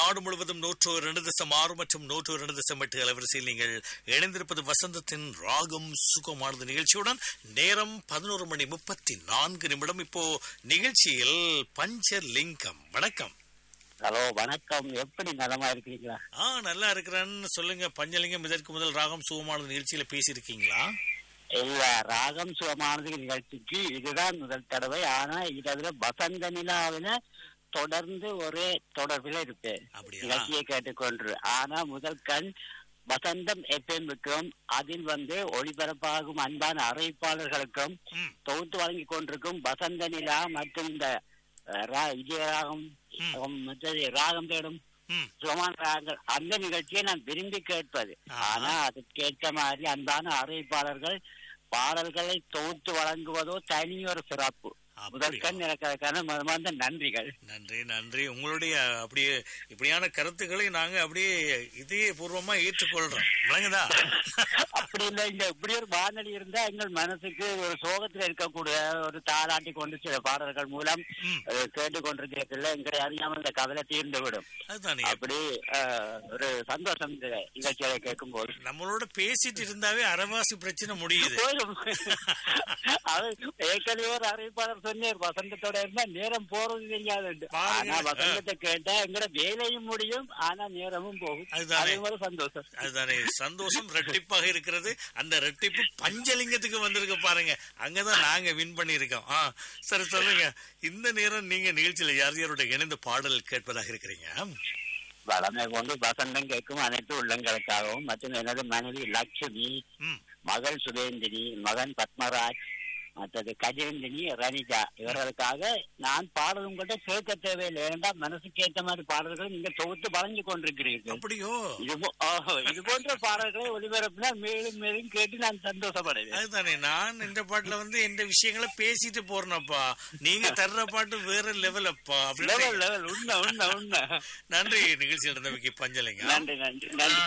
நாடு முழுவதும் நூற்று இரண்டு தசம் ஆறு மற்றும் நூற்று இரண்டு தசம் எட்டு அலைவரிசையில் நீங்கள் இணைந்திருப்பது வசந்தத்தின் ராகம் சுகமானது நிகழ்ச்சியுடன் நேரம் பதினோரு மணி முப்பத்தி நான்கு நிமிடம் இப்போ நிகழ்ச்சியில் பஞ்சலிங்கம் வணக்கம் ஹலோ வணக்கம் எப்படி நலமா இருக்கீங்களா ஆ நல்லா இருக்கிறேன்னு சொல்லுங்க பஞ்சலிங்கம் இதற்கு முதல் ராகம் சுகமானது நிகழ்ச்சியில பேசியிருக்கீங்களா இல்ல ராகம் சுகமானது நிகழ்ச்சிக்கு இதுதான் முதல் தடவை ஆனா இதுல வசந்த நிலாவில தொடர்ந்து ஒரே தொடர்பில் இருப்பேன் அப்படியா? நிகழ்ச்சியை கேட்டுக்கொண்டு ஆனா முதல் கண் வசந்தம் எஃப்எம்முக்கும் அதில் வந்து ஒளிபரப்பாகும் அன்பான அறிவிப்பாளர்களுக்கும் ம். தொகுத்து வழங்கி கொண்டிருக்கும் வசந்த நிலா மற்றும் இந்த அஹ், ரா- விஜய ராகம் ம். அஹ், மற்றது ராகம் தேடும் ம் சுகமான ராகங்கள் அந்த நிகழ்ச்சியை நான் விரும்பி கேட்பது ஆஹா. ஆனா அதுக்கேற்ற மாதிரி அன்பான அறிவிப்பாளர்கள் பாடல்களை தொகுத்து வழங்குவதோ தனி ஒரு சிறப்பு அப்படியா? முதற்கண் எனக்கு அதுக்கான மனமார்ந்த நன்றிகள் நன்றி நன்றி உங்களுடைய அப்படியே இப்படியான கருத்துக்களை நாங்க அப்படியே இதய பூர்வமா ஏற்றுக்கொள்றோம் விளங்குதா அப்படி இல்லை இங்க இப்படி ஒரு வானொலி இருந்தா எங்கள் மனசுக்கு ஒரு சோகத்துல இருக்கக்கூடிய ஒரு தாளாட்டி கொண்டு சில பாடல்கள் மூலம் ம். அஹ், கேட்டுக்கொண்டிருக்கிறதுல எங்களை அறியாமல் இந்த கவலை தீர்ந்து விடும் அதுதானே அப்படி அஹ், ஒரு சந்தோஷம் இந்த நிகழ்ச்சியை கேட்கும் போது நம்மளோட பேசிட்டு இருந்தாவே அரவாசி பிரச்சனை முடியுது போதும் அது ஏற்கனவே ஒரு அறிவிப்பாளர் சொன்னார் வசந்தத்தோட இருந்தா நேரம் போறது தெரியாது பாருங்க. ஆனா வசந்தத்தை கேட்டா எங்கட வேலையும் முடியும் ஆனா நேரமும் போகும் அதுதானே. அது ஒரு சந்தோஷம் அதுதானே சந்தோஷம் ரெட்டிப்பாக இருக்கிறது அந்த ரெட்டிப்பு பஞ்சலிங்கத்துக்கு வந்திருக்க பாருங்க அங்கதான் நாங்க வின் பண்ணியிருக்கோம் ஆ சரி சொல்லுங்க இந்த நேரம் நீங்க நிகழ்ச்சியில யார் யாரோட இணைந்து பாடல் கேட்பதாக இருக்கிறீங்க வளமை கொண்டு வசந்தம் கேட்கும் அனைத்து உள்ளங்களுக்காகவும் மற்றும் எனது மனைவி லட்சுமி ம் மகள் சுரேந்திரி மகன் பத்மராஜ் மற்றது கஜேந்தினி ரணிஜா இவர்களுக்காக நான் பாடல் உங்கள்கிட்ட கேட்க தேவையில்லை ஏன்னா மனசுக்கு ஏற்ற மாதிரி பாடல்கள் நீங்க தொகுத்து வழங்கி கொண்டிருக்கிறீர்கள் அப்படியோ இது போ- ஆஹா, இது போன்ற பாடல்களை ஒளிபரப்பினா மேலும் மேலும் கேட்டு நான் சந்தோஷப்படுவேன் அதுதானே நான் இந்த பாட்டுல வந்து இந்த விஷயங்களை பேசிட்டு போறேனப்பா நீங்க தர்ற பாட்டு வேற லெவல் அப்பா அப்படின்னு லெவல் லெவல் உண்மை உண்மை உண்மை நன்றி நிகழ்ச்சி நடந்தவைக்கு பஞ்சலிங்க நன்றி நன்றி நன்றி